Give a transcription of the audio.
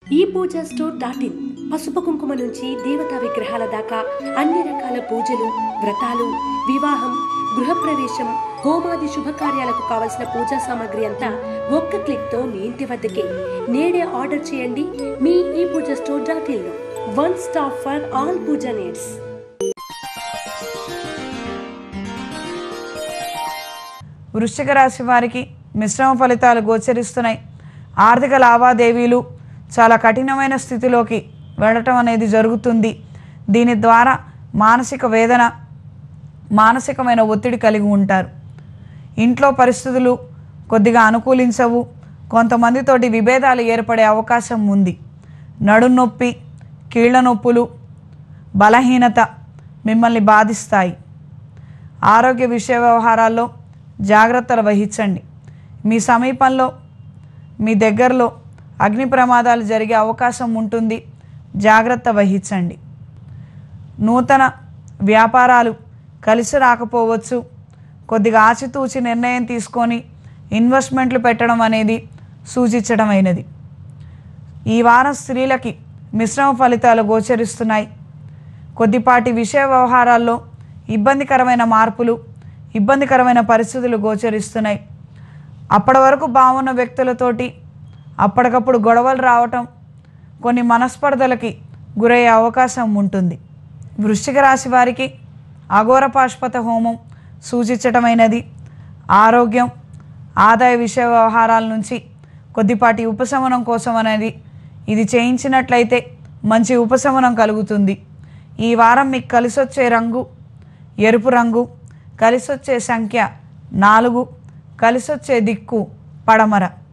ఈ Pooja store dot in పసుపు కుంకుమ నుంచి దేవతా విగ్రహాల దాకా అన్ని రకాల పూజలు వ్రతాలు వివాహం గృహప్రవేశం హోమాది శుభకార్యాలకు కావలసిన పూజా సామాగ్రి అంతా ఒక్క క్లిక్ తో మీ ఇంటి వద్దకే నేడే ఆర్డర్ చేయండి మీ ఈ పూజ స్టోర్ డాట్ ఇన్ లో one stop for all pooja needs వృశ్చిక రాశి వారికి మిశ్రమ ఫలితాలు గోచరిస్తున్నాయి ఆర్థిక లావాదేవీలు చాలా కఠినమైన స్థితిలోకి వెళ్ళటం అనేది జరుగుతుంది దీని ద్వారా మానసిక వేదన మానసికమైన ఒత్తిడి కలిగి ఉంటారు ఇంట్లో పరిస్థితులు కొద్దిగా అనుకూలించవు కొంతమందితోటి విభేదాలు ఏర్పడే అవకాశం ఉంది నడునొప్పి కీళ్ల నొప్పులు బలహీనత మిమ్మల్ని బాధిస్తాయి ఆరోగ్య విషయ వ్యవహారాల్లో జాగ్రత్తలు వహించండి మీ సమీపంలో మీ దగ్గరలో అగ్ని ప్రమాదాలు జరిగే అవకాశం ఉంటుంది జాగ్రత్త వహించండి నూతన వ్యాపారాలు కలిసి రాకపోవచ్చు కొద్దిగా ఆచితూచి నిర్ణయం తీసుకొని ఇన్వెస్ట్మెంట్లు పెట్టడం అనేది సూచించడమైనది ఈ వారం స్త్రీలకి మిశ్రమ ఫలితాలు గోచరిస్తున్నాయి కొద్దిపాటి విషయ వ్యవహారాల్లో ఇబ్బందికరమైన మార్పులు ఇబ్బందికరమైన పరిస్థితులు గోచరిస్తున్నాయి అప్పటి వరకు బాగున్న వ్యక్తులతోటి అప్పటికప్పుడు గొడవలు రావటం కొన్ని మనస్పర్ధలకి గురయ్యే అవకాశం ఉంటుంది వృశ్చిక రాశి వారికి అఘోర పాష్పత హోమం సూచించటమైనది ఆరోగ్యం ఆదాయ విషయ వ్యవహారాల నుంచి కొద్దిపాటి ఉపశమనం కోసం అనేది ఇది చేయించినట్లయితే మంచి ఉపశమనం కలుగుతుంది ఈ వారం మీకు కలిసొచ్చే రంగు ఎరుపు రంగు కలిసొచ్చే సంఖ్య నాలుగు కలిసొచ్చే దిక్కు పడమర